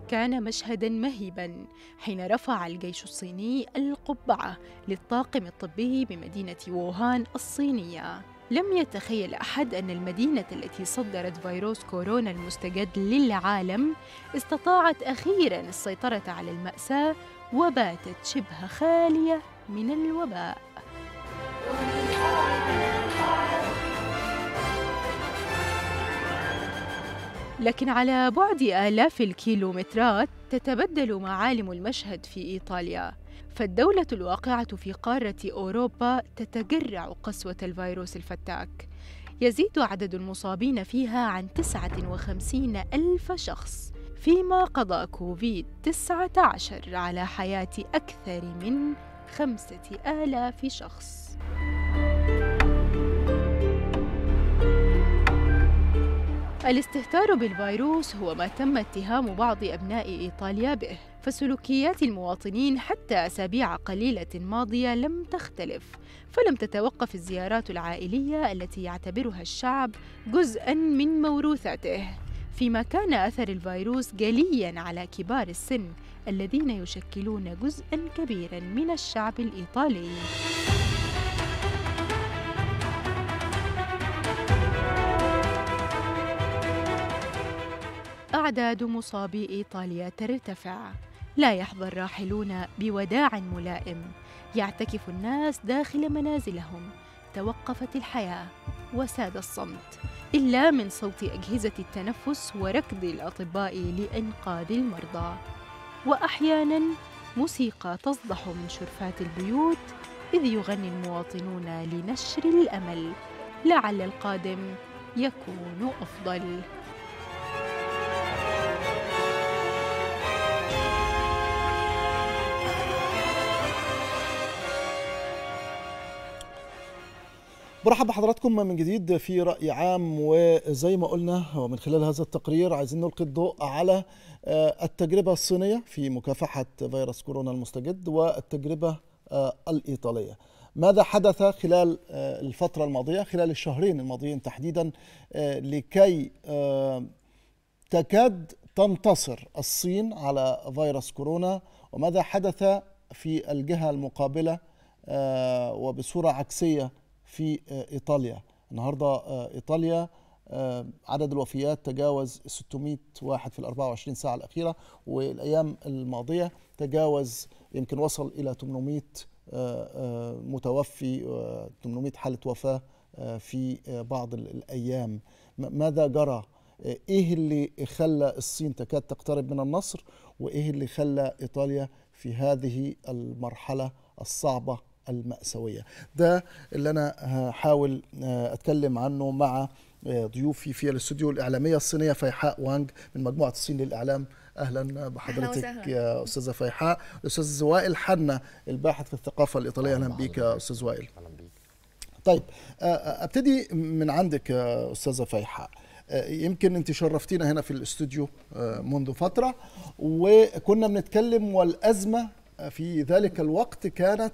كان مشهدا مهيبا حين رفع الجيش الصيني القبعة للطاقم الطبي بمدينة ووهان الصينية لم يتخيل أحد أن المدينة التي صدرت فيروس كورونا المستجد للعالم استطاعت أخيرا السيطرة على المأساة وباتت شبه خالية من الوباء لكن على بعد آلاف الكيلومترات تتبدل معالم المشهد في إيطاليا فالدولة الواقعة في قارة أوروبا تتجرع قسوة الفيروس الفتاك يزيد عدد المصابين فيها عن 59 ألف شخص فيما قضى كوفيد 19 على حياة أكثر من خمسة آلاف شخص الاستهتار بالفيروس هو ما تم اتهام بعض أبناء إيطاليا به فسلوكيات المواطنين حتى أسابيع قليلة ماضية لم تختلف فلم تتوقف الزيارات العائلية التي يعتبرها الشعب جزءا من موروثاته فيما كان أثر الفيروس جليا على كبار السن الذين يشكلون جزءا كبيرا من الشعب الإيطالي أعداد مصابي إيطاليا ترتفع لا يحظى الراحلون بوداع ملائم يعتكف الناس داخل منازلهم توقفت الحياة وساد الصمت إلا من صوت أجهزة التنفس وركض الأطباء لإنقاذ المرضى وأحيانا موسيقى تصدح من شرفات البيوت إذ يغني المواطنون لنشر الأمل لعل القادم يكون أفضل برحب بحضراتكم من جديد في رأي عام وزي ما قلنا ومن خلال هذا التقرير عايزين نلقي الضوء على التجربة الصينية في مكافحة فيروس كورونا المستجد والتجربة الإيطالية ماذا حدث خلال الفترة الماضية خلال الشهرين الماضيين تحديدا لكي تكاد تنتصر الصين على فيروس كورونا وماذا حدث في الجهة المقابلة وبصورة عكسية في ايطاليا النهارده ايطاليا عدد الوفيات تجاوز 600 واحد في ال 24 ساعه الاخيره والايام الماضيه تجاوز يمكن وصل الى 800 متوفي 800 حاله وفاه في بعض الايام ماذا جرى ايه اللي خلى الصين تكاد تقترب من النصر وايه اللي خلى ايطاليا في هذه المرحله الصعبه المأساوية ده اللي أنا هحاول أتكلم عنه مع ضيوفي في الاستوديو الإعلامية الصينية فيحاء وانج من مجموعة الصين للإعلام أهلا بحضرتك أهلا يا أستاذة فيحاء الأستاذ وائل حنا الباحث في الثقافة الإيطالية أهلا بيك يا أستاذ وائل أهلا بيك طيب أبتدي من عندك يا أستاذة فيحاء يمكن انت شرفتينا هنا في الاستوديو منذ فتره وكنا بنتكلم والازمه في ذلك الوقت كانت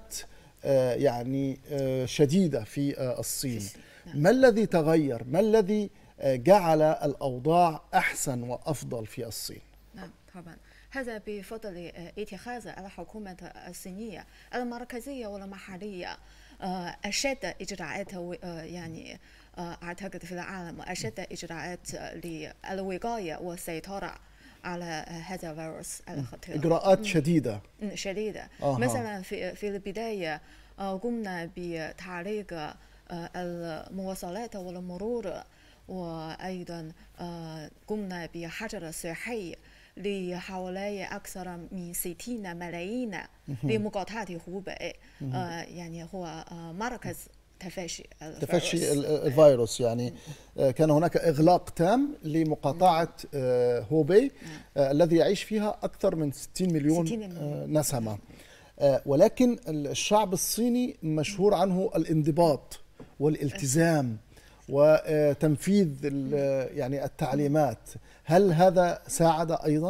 يعني شديدة في الصين ما الذي تغير ما الذي جعل الأوضاع أحسن وأفضل في الصين نعم طبعا هذا بفضل اتخاذ الحكومة الصينية المركزية والمحلية أشد إجراءات يعني أعتقد في العالم أشد إجراءات للوقاية والسيطرة على هذا الفيروس الخطير إجراءات شديدة شديدة آه. مثلا في في البداية قمنا بتعليق المواصلات والمرور وأيضا قمنا بحجر صحي لحوالي أكثر من 60 ملايين لمقاطعة هوبي يعني هو مركز تفشي الفيروس. تفشي الفيروس يعني كان هناك اغلاق تام لمقاطعه هوبي الذي يعيش فيها اكثر من 60 مليون, 60 مليون. نسمه ولكن الشعب الصيني مشهور عنه الانضباط والالتزام وتنفيذ يعني التعليمات هل هذا ساعد ايضا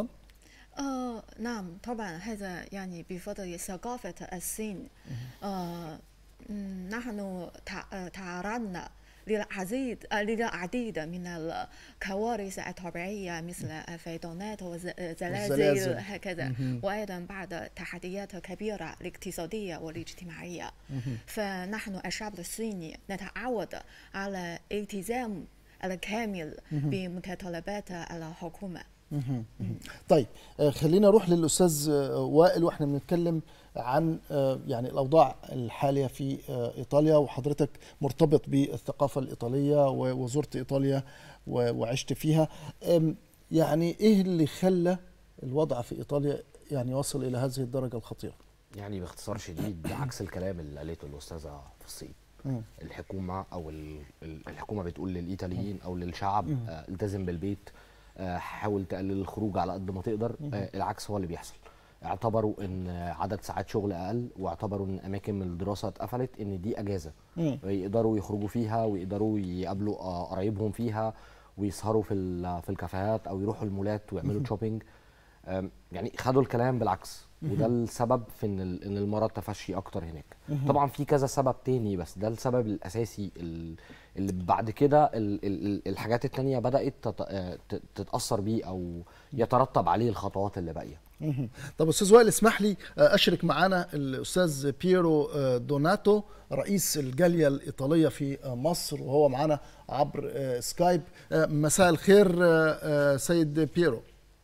آه نعم طبعا هذا يعني بفضل ثقافه الصين آه نحن تعرضنا للعديد للعديد من الكوارث الطبيعية مثل الفيضانات والزلازل هكذا وأيضا بعض تحديات كبيرة الاقتصادية والاجتماعية فنحن الشعب الصيني نتعود على التزام الكامل بمتطلبات الحكومة طيب خلينا نروح للاستاذ وائل واحنا بنتكلم عن يعني الاوضاع الحاليه في ايطاليا وحضرتك مرتبط بالثقافه الايطاليه وزرت ايطاليا وعشت فيها يعني ايه اللي خلى الوضع في ايطاليا يعني يصل الى هذه الدرجه الخطيره يعني باختصار شديد بعكس الكلام اللي قالته الاستاذه في الصين الحكومه او الحكومه بتقول للايطاليين او للشعب التزم بالبيت حاول تقلل الخروج على قد ما تقدر العكس هو اللي بيحصل اعتبروا ان عدد ساعات شغل اقل واعتبروا ان اماكن من الدراسه اتقفلت ان دي اجازه يقدروا يخرجوا فيها ويقدروا يقابلوا قرايبهم فيها ويسهروا في في الكافيهات او يروحوا المولات ويعملوا شوبينج يعني خدوا الكلام بالعكس وده السبب في ان ان المرض تفشي اكتر هناك طبعا في كذا سبب تاني بس ده السبب الاساسي اللي بعد كده الحاجات التانية بدات تتاثر بيه او يترتب عليه الخطوات اللي باقيه طب استاذ وائل اسمح لي اشرك معانا الاستاذ بيرو دوناتو رئيس الجاليه الايطاليه في مصر وهو معانا عبر سكايب مساء الخير سيد بيرو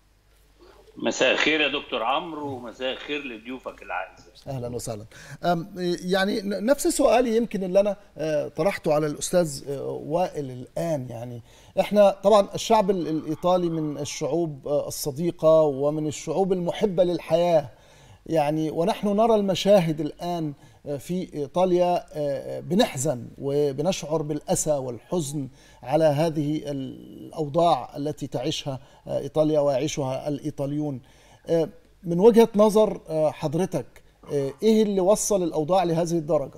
مساء الخير يا دكتور عمرو ومساء الخير لضيوفك الاعزاء اهلا وسهلا يعني نفس سؤالي يمكن اللي انا طرحته على الاستاذ وائل الان يعني احنا طبعا الشعب الايطالي من الشعوب الصديقه ومن الشعوب المحبه للحياه يعني ونحن نرى المشاهد الان في ايطاليا بنحزن وبنشعر بالاسى والحزن على هذه الاوضاع التي تعيشها ايطاليا ويعيشها الايطاليون من وجهه نظر حضرتك ايه اللي وصل الاوضاع لهذه الدرجه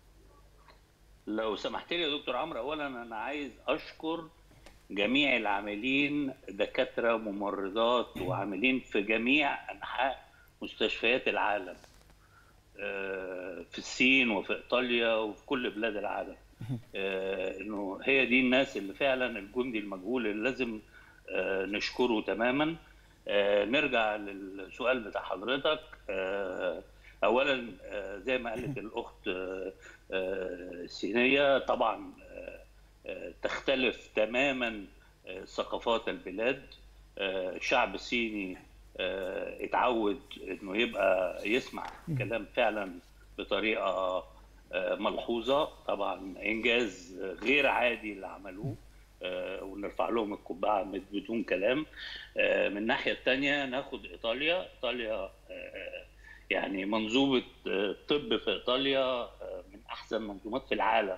لو سمحت لي يا دكتور عمرو اولا انا عايز اشكر جميع العاملين دكاتره وممرضات وعاملين في جميع انحاء مستشفيات العالم في الصين وفي ايطاليا وفي كل بلاد العالم انه هي دي الناس اللي فعلا الجندي المجهول اللي لازم نشكره تماما نرجع للسؤال بتاع حضرتك اولا زي ما قالت الاخت الصينيه طبعا تختلف تماما ثقافات البلاد الشعب الصيني اتعود انه يبقى يسمع كلام فعلا بطريقه ملحوظه طبعا انجاز غير عادي اللي عملوه ونرفع لهم القبعه بدون كلام من الناحيه الثانيه ناخد ايطاليا ايطاليا يعني منظومه الطب في ايطاليا من احسن منظومات في العالم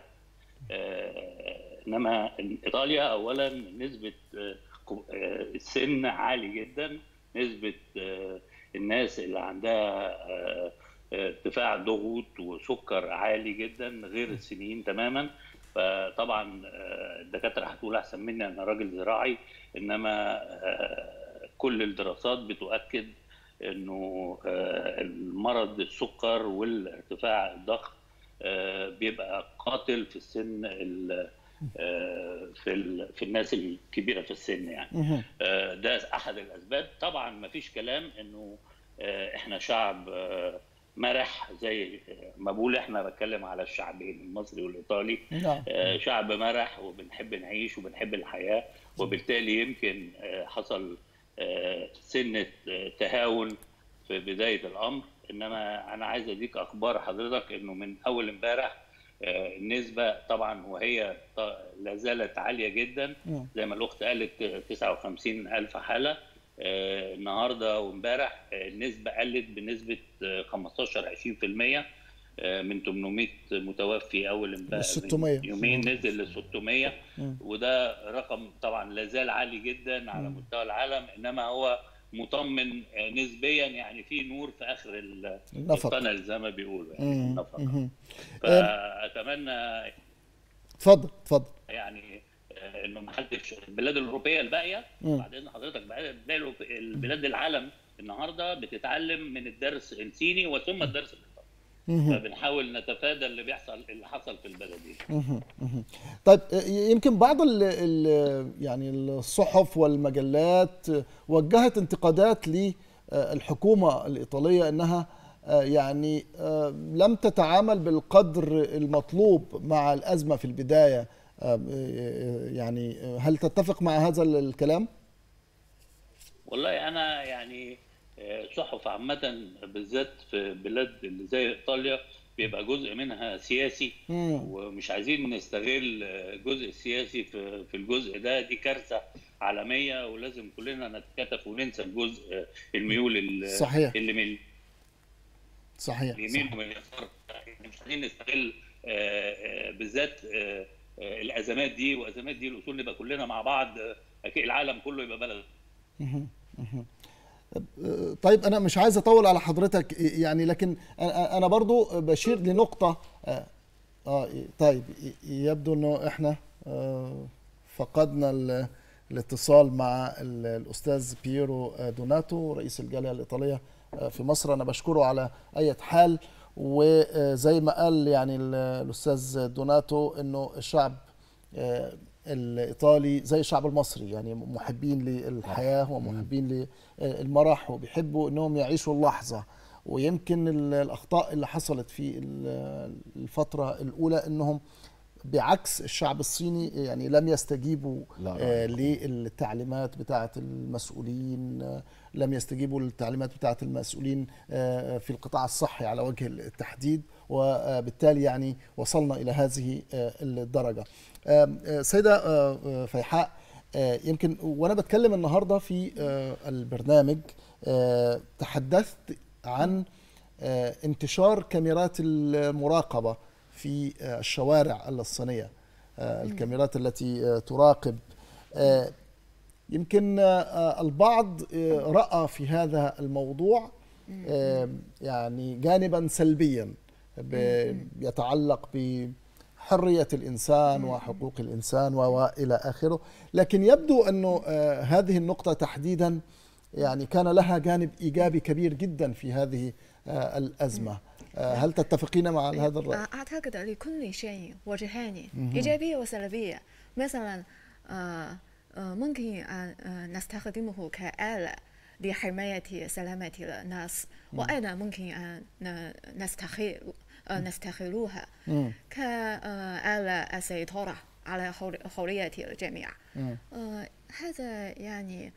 انما ايطاليا اولا نسبه السن عالي جدا نسبه الناس اللي عندها ارتفاع ضغوط وسكر عالي جدا غير السنين تماما فطبعا الدكاتره هتقول احسن مني انا راجل زراعي انما كل الدراسات بتؤكد انه المرض السكر والارتفاع الضغط بيبقى قاتل في السن في في الناس الكبيره في السن يعني ده احد الاسباب طبعا ما فيش كلام انه احنا شعب مرح زي ما بقول احنا بتكلم على الشعبين المصري والايطالي شعب مرح وبنحب نعيش وبنحب الحياه وبالتالي يمكن حصل سنه تهاون في بدايه الامر انما انا عايز اديك اخبار حضرتك انه من اول امبارح النسبة طبعا وهي لا زالت عالية جدا زي ما الأخت قالت 59 ألف حالة النهاردة وامبارح النسبة قلت بنسبة 15 20% من 800 متوفي أول امبارح 600 يومين نزل ل 600 وده رقم طبعا لا زال عالي جدا على مستوى العالم إنما هو مطمن نسبيا يعني في نور في اخر التنل زي ما بيقولوا يعني النفق فاتمنى اتفضل اتفضل يعني انه ما حدش البلاد الاوروبيه الباقيه بعدين حضرتك البلاد العالم النهارده بتتعلم من الدرس الصيني وثم الدرس الايطالي فبنحاول نتفادى اللي بيحصل اللي حصل في البلديه طيب يمكن بعض ال ال يعني الصحف والمجلات وجهت انتقادات للحكومه الايطاليه انها يعني لم تتعامل بالقدر المطلوب مع الازمه في البدايه يعني هل تتفق مع هذا الكلام؟ والله انا يعني صحف عامة بالذات في بلاد اللي زي ايطاليا بيبقى جزء منها سياسي ومش عايزين نستغل الجزء السياسي في في الجزء ده دي كارثه عالميه ولازم كلنا نتكاتف وننسى الجزء الميول صحيح اللي من صحيح اليمين ومن اليسار مش عايزين نستغل بالذات الازمات دي وازمات دي الاصول نبقى كلنا مع بعض العالم كله يبقى بلد طيب انا مش عايز اطول على حضرتك يعني لكن انا برضو بشير لنقطه اه طيب يبدو انه احنا فقدنا الاتصال مع الاستاذ بييرو دوناتو رئيس الجاليه الايطاليه في مصر انا بشكره على اي حال وزي ما قال يعني الاستاذ دوناتو انه الشعب الايطالي زي الشعب المصري يعني محبين للحياه ومحبين للمرح وبيحبوا انهم يعيشوا اللحظه ويمكن الاخطاء اللي حصلت في الفتره الاولى انهم بعكس الشعب الصيني يعني لم يستجيبوا آه للتعليمات بتاعه المسؤولين آه لم يستجيبوا للتعليمات بتاعه المسؤولين آه في القطاع الصحي على وجه التحديد وبالتالي يعني وصلنا الى هذه الدرجه سيده فيحاء يمكن وانا بتكلم النهارده في البرنامج تحدثت عن انتشار كاميرات المراقبه في الشوارع الصينيه الكاميرات التي تراقب يمكن البعض راى في هذا الموضوع يعني جانبا سلبيا يتعلق بحريه الانسان وحقوق الانسان والى اخره لكن يبدو انه هذه النقطه تحديدا يعني كان لها جانب ايجابي كبير جدا في هذه الازمه هل تتفقين مع هذا الراي اعتقد لكل شيء وجهان ايجابيه وسلبيه مثلا ممكن ان نستخدمه كآلة لحماية سلامة الناس وأيضا ممكن أن نستخدم نستغلها كآلة سيطرة على حرية الجميع هذا يعني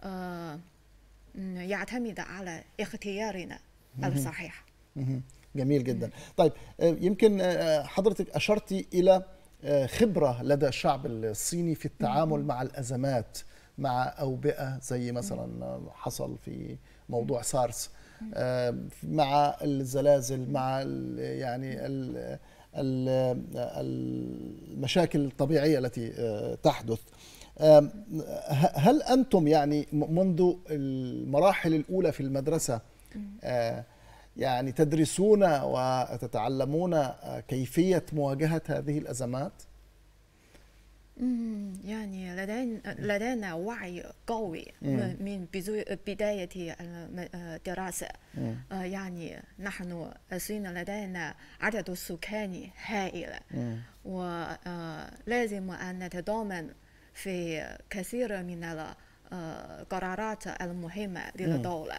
يعتمد على اختيارنا الصحيح جميل جدا طيب يمكن حضرتك أشرتي إلى خبرة لدى الشعب الصيني في التعامل مع الأزمات مع أوبئة زي مثلا حصل في موضوع سارس مع الزلازل مع يعني المشاكل الطبيعية التي تحدث هل أنتم يعني منذ المراحل الأولى في المدرسة يعني تدرسون وتتعلمون كيفية مواجهة هذه الأزمات؟ يعني لدينا لدينا وعي قوي من بداية الدراسة يعني نحن الصين لدينا عدد سكاني هائل ولازم أن نتضامن في كثير من القرارات المهمة للدولة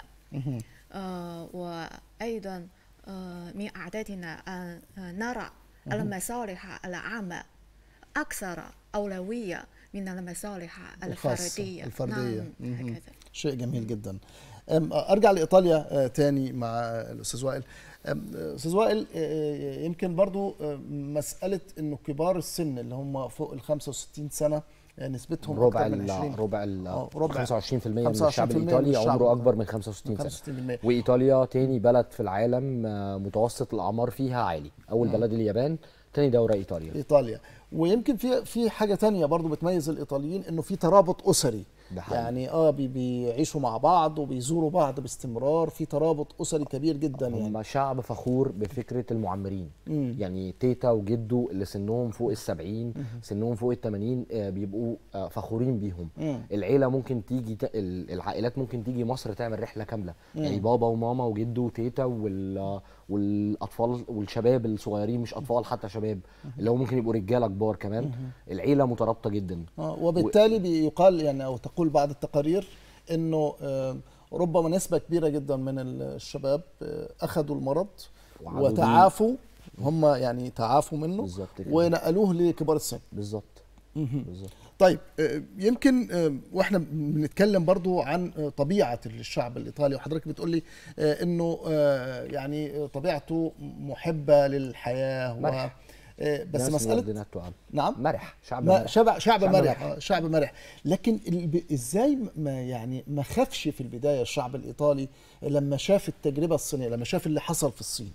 وأيضا من عادتنا أن نرى المصالح العامة أكثر أولوية من المصالح الفردية الفردية نعم. شيء جميل جدا أرجع لإيطاليا تاني مع الأستاذ وائل أستاذ وائل يمكن برضو مسألة أنه كبار السن اللي هم فوق ال 65 سنة نسبتهم ربع أكثر من 20 ربع ال ربع 25% من 25% الشعب من الايطالي الشعب. عمره اكبر من 65 سنه 65% وايطاليا تاني بلد في العالم متوسط الاعمار فيها عالي اول بلد اليابان تاني دوره ايطاليا ايطاليا ويمكن في في حاجه تانية برضو بتميز الايطاليين انه في ترابط اسري ده حقيقي. يعني اه بي بيعيشوا مع بعض وبيزوروا بعض باستمرار في ترابط اسري كبير جدا يعني هم شعب فخور بفكره المعمرين يعني تيتا وجده اللي سنهم فوق السبعين سنهم فوق التمانين آه، بيبقوا آه، فخورين بيهم العيله ممكن تيجي ت- ال- العائلات ممكن تيجي مصر تعمل رحله كامله يعني بابا وماما وجده وتيتا وال والاطفال والشباب الصغيرين مش اطفال حتى شباب اللي هو ممكن يبقوا رجاله كبار كمان العيله مترابطه جدا آه وبالتالي بيقال يعني او تقول بعض التقارير انه آه ربما نسبه كبيره جدا من الشباب آه اخذوا المرض وعالجوه. وتعافوا هم يعني تعافوا منه بالظبط كده. ونقلوه لكبار السن بالظبط بالظبط طيب آه، يمكن آه، واحنا بنتكلم برضو عن آه، طبيعه الشعب الايطالي وحضرتك بتقول لي آه، انه آه، يعني آه، طبيعته محبه للحياه و مرح. آه، بس ناس مساله موديناتو عم. نعم مرح شعب ما مرح شعب شعب شعب مرح مرح. آه، شعب مرح لكن ال- ب- ازاي ما يعني ما خافش في البدايه الشعب الايطالي لما شاف التجربه الصينيه لما شاف اللي حصل في الصين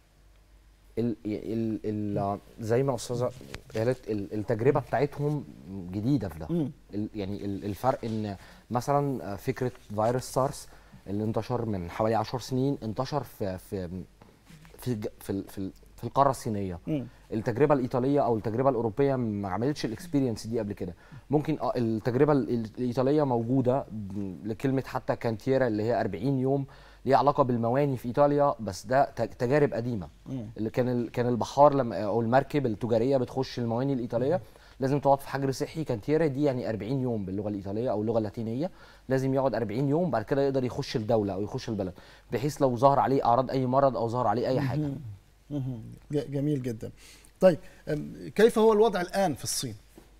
ال ال ال زي ما استاذه قالت ال- التجربه بتاعتهم جديده في ده ال- يعني ال- الفرق ان مثلا فكره فيروس سارس اللي انتشر من حوالي 10 سنين انتشر في في في ج- في, ال- في, ال- في القاره الصينيه التجربه الايطاليه او التجربه الاوروبيه ما عملتش الاكسبيرينس دي قبل كده ممكن اه التجربه ال- ال- الايطاليه موجوده ب- لكلمه حتى كانتيرا اللي هي 40 يوم ليها علاقه بالمواني في ايطاليا بس ده ت- تجارب قديمه اللي كان ال- كان البحار لما او المركب التجاريه بتخش المواني الايطاليه لازم تقعد في حجر صحي كانتيرا دي يعني 40 يوم باللغه الايطاليه او اللغه اللاتينيه لازم يقعد 40 يوم بعد كده يقدر يخش الدوله او يخش البلد بحيث لو ظهر عليه اعراض اي مرض او ظهر عليه اي حاجه مهم. ج- جميل جدا طيب أم، كيف هو الوضع الان في الصين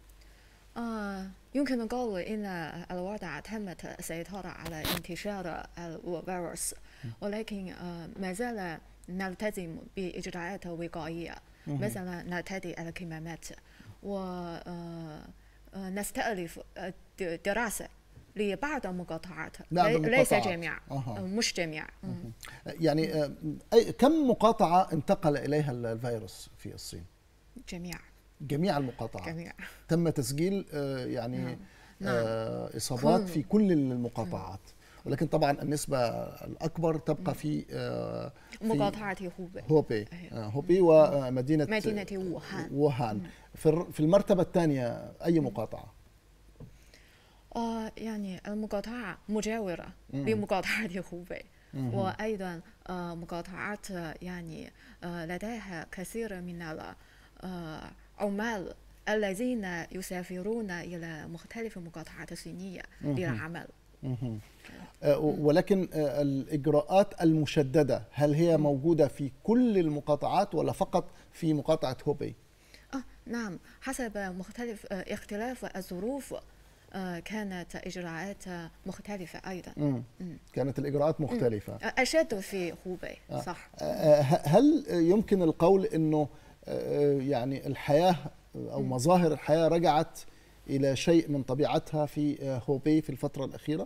آه يمكن القول إن الوضع تمت السيطرة على انتشار الفيروس ولكن آه ما زال نلتزم بإجراءات وقائية مثلا نرتدي الكمامات ونستألف دراسة لبعض المقاطعات بعض لي- ليس المقاطعات. جميع أها. آه، مش جميع مم. يعني أم، أي كم مقاطعه انتقل اليها ال- الفيروس في الصين جميع جميع المقاطعات جميع تم تسجيل آه، يعني نعم. آه، اصابات كل- في كل المقاطعات ولكن طبعا النسبه الاكبر تبقى في آه، في مقاطعة هوبي هوبي أيوة. آه، هوبي ومدينه مدينة ووهان ووهان في الر- في المرتبه الثانيه اي مقاطعه آه يعني المقاطعة مجاورة لمقاطعة هوبي وأيضا آه مقاطعات آه، يعني آه لديها كثير من العمال الذين يسافرون إلى مختلف المقاطعات الصينية للعمل مهم. آه، ولكن آه، الإجراءات المشددة هل هي موجودة في كل المقاطعات ولا فقط في مقاطعة هوبي؟ آه نعم حسب مختلف آه اختلاف الظروف آه كانت إجراءات آه، مختلفة أيضا مم. كانت الإجراءات مختلفة آه، أشد في هوبي صح آه، هل يمكن القول أنه آه، يعني الحياة أو مظاهر الحياة رجعت إلى شيء من طبيعتها في آه، هوبي في الفترة الأخيرة؟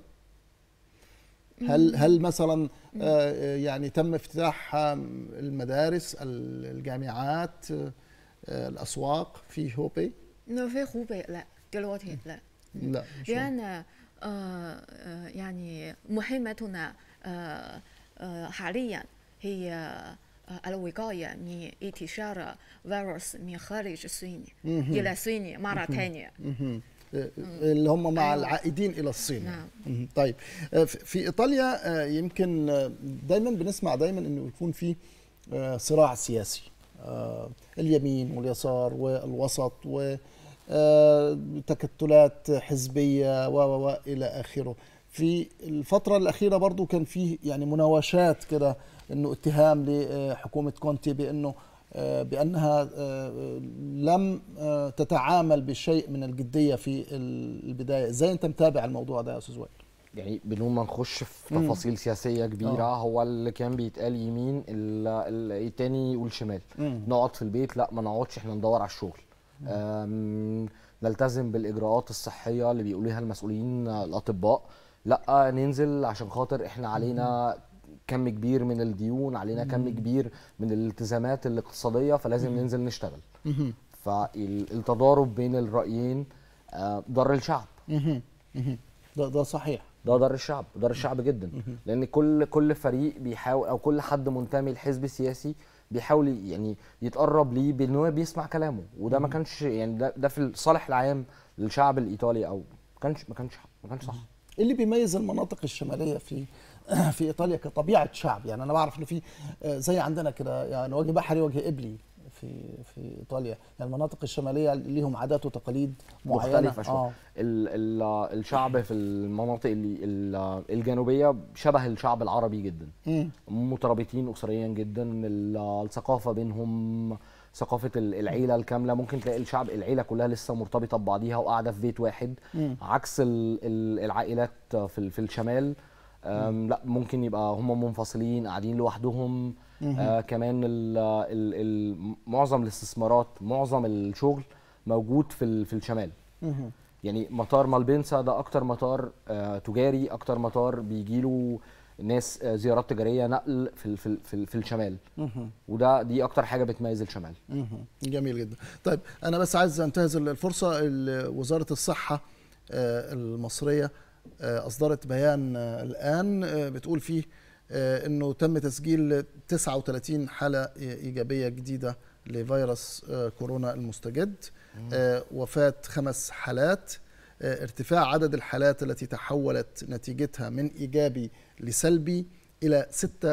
هل هل مثلا آه، يعني تم افتتاح آه، المدارس الجامعات آه، الأسواق في هوبي؟ لا، في هوبي لا دلوقتي لا لا مش هو. لأن آه، آه، يعني مهمتنا آه، آه، حاليا هي آه، الوقاية من انتشار فيروس من خارج الصين إلى الصين مرة ثانية مهم. اللي هم مع أيوة. العائدين الى الصين نعم. مهم. طيب آه، في- في ايطاليا آه، يمكن آه، دايما بنسمع دايما انه يكون في آه، صراع سياسي آه، اليمين واليسار والوسط و آه، تكتلات حزبيه و و و الى اخره في الفتره الاخيره برضو كان في يعني مناوشات كده انه اتهام لحكومه كونتي بانه آه، بانها آه، لم آه، تتعامل بشيء من الجديه في البدايه ازاي انت متابع الموضوع ده يا استاذ وائل يعني بدون ما نخش في تفاصيل سياسيه كبيره آه. هو اللي كان بيتقال يمين ال- ال- التاني يقول شمال نقعد في البيت لا ما نقعدش احنا ندور على الشغل أم، نلتزم بالاجراءات الصحيه اللي بيقولوها المسؤولين آه، الاطباء لا ننزل عشان خاطر احنا علينا كم كبير من الديون علينا كم كبير من الالتزامات الاقتصاديه فلازم ننزل نشتغل فالتضارب بين الرايين آه، ضر الشعب مهم. مهم. ده ده صحيح ده ضر الشعب ضر الشعب جدا لان كل كل فريق بيحاول او كل حد منتمي لحزب سياسي بيحاول يعني يتقرب ليه بان هو بيسمع كلامه وده ما كانش يعني ده, ده في الصالح العام للشعب الايطالي او ما كانش ما كانش ما كانش صح ايه اللي بيميز المناطق الشماليه في في ايطاليا كطبيعه شعب يعني انا بعرف انه في آه، زي عندنا كده يعني وجه بحري وجه قبلي في في ايطاليا يعني المناطق الشماليه ليهم عادات وتقاليد معينه مختلفة شوية آه. ال ال الشعب في المناطق اللي ال- الجنوبية شبه الشعب العربي جدا مم. مترابطين أسريا جدا ال- الثقافة بينهم ثقافة ال- العيلة الكاملة ممكن تلاقي الشعب العيلة كلها لسه مرتبطة ببعضيها وقاعدة في بيت واحد مم. عكس ال- ال- العائلات في ال- في الشمال أم، لا ممكن يبقى هم منفصلين قاعدين لوحدهم آه كمان ال ال ال معظم الاستثمارات معظم الشغل موجود في ال- في الشمال مهم. يعني مطار مالبنسا ده اكتر مطار آه تجاري اكتر مطار بيجي له ناس آه زيارات تجاريه نقل في ال- في ال- في, ال- في الشمال مهم. وده دي اكتر حاجه بتميز الشمال مهم. جميل جدا طيب انا بس عايز انتهز الفرصه ال- وزاره الصحه آه، المصريه آه، اصدرت بيان آه، الان آه، بتقول فيه آه، انه تم تسجيل 39 حاله ايجابيه جديده لفيروس آه، كورونا المستجد آه، وفاه خمس حالات آه، ارتفاع عدد الحالات التي تحولت نتيجتها من ايجابي لسلبي الى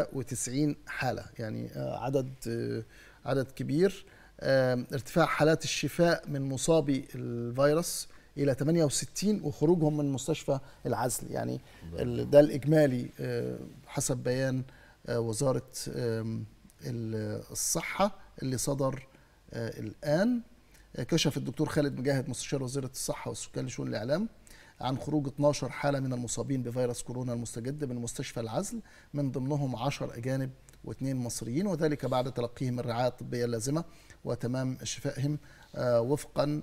96 حاله يعني آه، عدد آه، عدد كبير آم، ارتفاع حالات الشفاء من مصابي الفيروس الى 68 وخروجهم من مستشفى العزل يعني ال- ده الاجمالي آه، حسب بيان آه، وزاره آم، ال- الصحه اللي صدر آه، الان آه، كشف الدكتور خالد مجاهد مستشار وزيره الصحه والسكان لشؤون الاعلام عن خروج 12 حاله من المصابين بفيروس كورونا المستجد من مستشفى العزل من ضمنهم 10 اجانب واثنين مصريين وذلك بعد تلقيهم الرعايه الطبيه اللازمه وتمام شفائهم آه، وفقا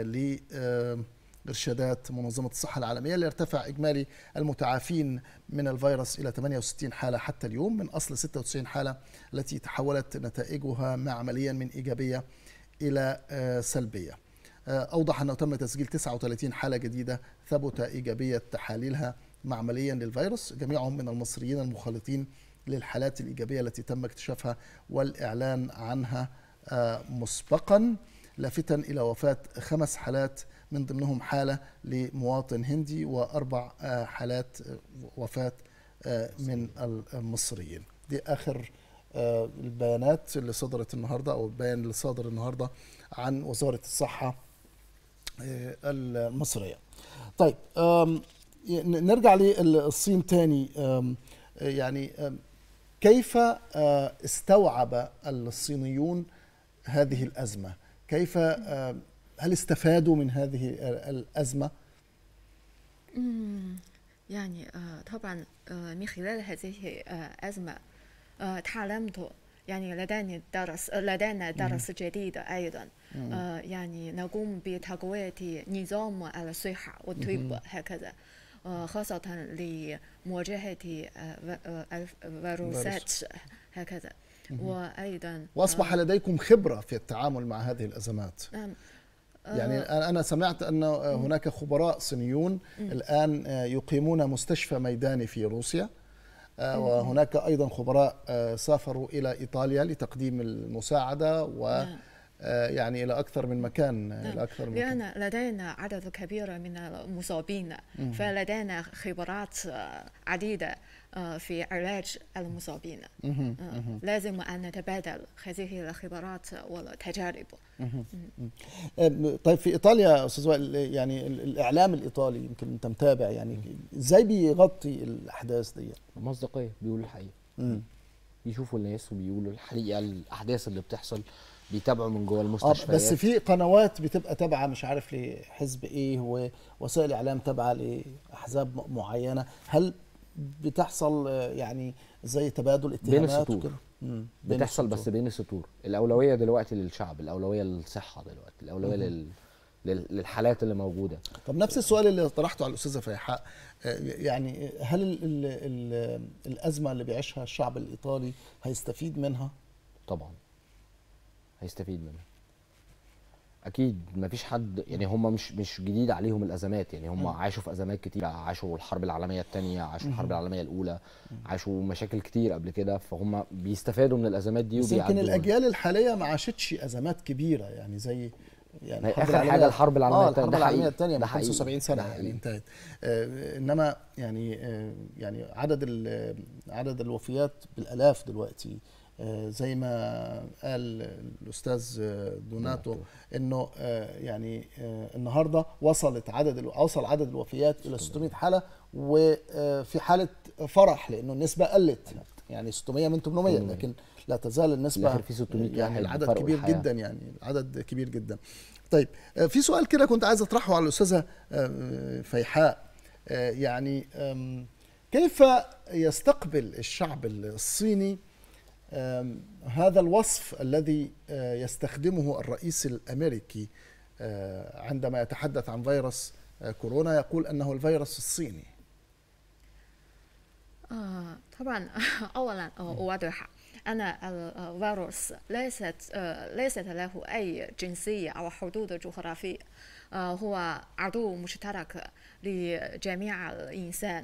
لإرشادات منظمة الصحة العالمية ليرتفع إجمالي المتعافين من الفيروس إلى 68 حالة حتى اليوم من أصل 96 حالة التي تحولت نتائجها معمليا من إيجابية إلى آه، سلبية آه، أوضح أنه تم تسجيل 39 حالة جديدة ثبت إيجابية تحاليلها معمليا للفيروس جميعهم من المصريين المخالطين للحالات الإيجابية التي تم اكتشافها والإعلان عنها آه، مسبقا لافتا إلى وفاة خمس حالات من ضمنهم حالة لمواطن هندي وأربع آه، حالات آه، وفاة آه، من المصريين دي آخر آه، البيانات اللي صدرت النهاردة أو البيان اللي صادر النهاردة عن وزارة الصحة آه، المصرية طيب آم، ي- نرجع للصين تاني آم، يعني آم، كيف آه، استوعب الصينيون هذه الأزمة كيف آه، هل استفادوا من هذه الأزمة يعني آه، طبعا آه، من خلال هذه آه، الأزمة آه، تعلمت يعني لدينا درس آه، لدينا درس جديد أيضا آه، يعني نقوم بتقوية نظام الصحة والطب هكذا آه، خاصة لمواجهة آه، في- آه، الفيروسات هكذا وأيضا وأصبح لديكم خبرة في التعامل مع هذه الأزمات نعم يعني أنا سمعت أن هناك خبراء صينيون الآن يقيمون مستشفى ميداني في روسيا آه، وهناك أيضا خبراء آه، سافروا إلى إيطاليا لتقديم المساعدة و نعم. آه، يعني إلى أكثر من مكان إلى أكثر من مكان لأن لدينا عدد كبير من المصابين فلدينا خبرات آه، عديدة آه، في علاج المصابين آه، لازم أن نتبادل هذه الخبرات والتجارب آه، طيب في ايطاليا استاذ وائل يعني ال- الاعلام الايطالي يمكن انت متابع يعني ازاي بيغطي الاحداث دي مصداقيه بيقولوا الحقيقه مم. بيشوفوا الناس وبيقولوا الحقيقه الاحداث اللي بتحصل بيتابعوا من جوه اه المستشفيات بس في قنوات بتبقى تابعه مش عارف لحزب ايه ووسائل اعلام تابعه لاحزاب م- معينه هل بتحصل آه، يعني زي تبادل اتهامات السطور. وكده مم. بين بتحصل السطور. بس بين السطور الاولويه دلوقتي للشعب الاولويه للصحه دلوقتي الاولويه لل... لل- للحالات اللي موجوده طب نفس السؤال اللي طرحته على الاستاذه فيحاء آه، يعني هل ال ال ال الازمه اللي بيعيشها الشعب الايطالي هيستفيد منها طبعا هيستفيد منها اكيد مفيش حد يعني هم مش مش جديد عليهم الازمات يعني هم عاشوا في ازمات كتير عاشوا الحرب العالميه الثانيه عاشوا الحرب العالميه الاولى عاشوا مشاكل كتير قبل كده فهم بيستفادوا من الازمات دي بس يمكن وبيعدوها. الاجيال الحاليه ما عاشتش ازمات كبيره يعني زي يعني هي الحرب آخر حاجة العالمية- الحرب العالمية اه التانية، الحرب ده العالميه حقيقي. الثانيه من ده حقيقي. 75 سنه ده يعني حقيقي. انتهت آه انما يعني آه يعني عدد ال- عدد الوفيات بالالاف دلوقتي آه زي ما قال الاستاذ آه، دوناتو انه آه يعني آه النهارده وصلت عدد ال- وصل عدد الوفيات الى 600 حاله وفي حاله فرح لانه النسبه قلت يعني 600 من 800 لكن لا تزال النسبه الآخر في 600 يعني واحد العدد فرقوا كبير الحياة. جدا يعني العدد كبير جدا طيب آه، في سؤال كده كنت عايز اطرحه على الاستاذه آه، فيحاء آه، يعني آم، كيف يستقبل الشعب الصيني آم، هذا الوصف الذي آه، يستخدمه الرئيس الامريكي آه، عندما يتحدث عن فيروس آه، كورونا يقول انه الفيروس الصيني آه طبعا أولا آه، أوضح أن الفيروس ليست آه، ليست له أي جنسية أو حدود جغرافية آه، هو عدو مشترك لجميع الإنسان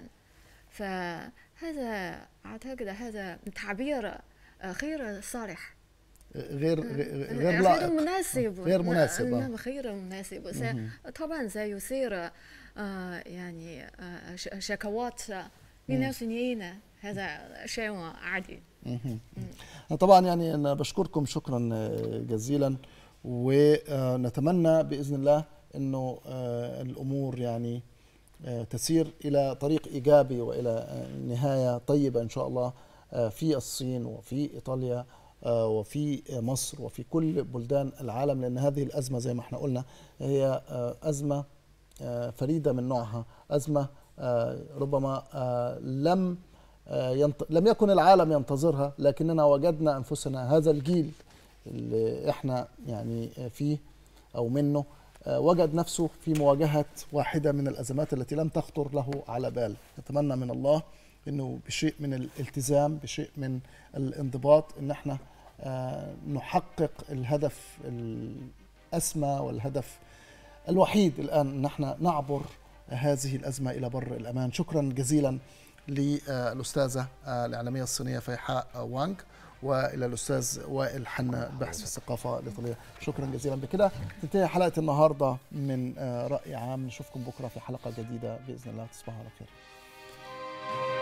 فهذا أعتقد هذا تعبير آه، غير صالح غير غير غير لائق مناسب غير مناسب آه. نعم غير مناسب س- طبعا سيثير آه، يعني آه، ش- شكوات من الصينيين هذا شيء عادي طبعا يعني انا بشكركم شكرا جزيلا ونتمنى باذن الله انه آه، الامور يعني آه، تسير الى طريق ايجابي والى آه، نهايه طيبه ان شاء الله آه، في الصين وفي ايطاليا آه، وفي مصر وفي كل بلدان العالم لان هذه الازمه زي ما احنا قلنا هي آه، ازمه آه، فريده من نوعها ازمه آه، ربما آه، لم آه، ينت... لم يكن العالم ينتظرها لكننا وجدنا انفسنا هذا الجيل اللي احنا يعني فيه او منه آه، وجد نفسه في مواجهه واحده من الازمات التي لم تخطر له على بال نتمنى من الله انه بشيء من الالتزام بشيء من الانضباط ان احنا آه، نحقق الهدف الاسمى والهدف الوحيد الان ان احنا نعبر هذه الازمه الى بر الامان شكرا جزيلا للاستاذه الاعلاميه الصينيه فيحاء وانغ والى الاستاذ وائل حنا الباحث في الثقافه الايطاليه شكرا جزيلا بكده تنتهي حلقه النهارده من راي عام نشوفكم بكره في حلقه جديده باذن الله تصبحوا على خير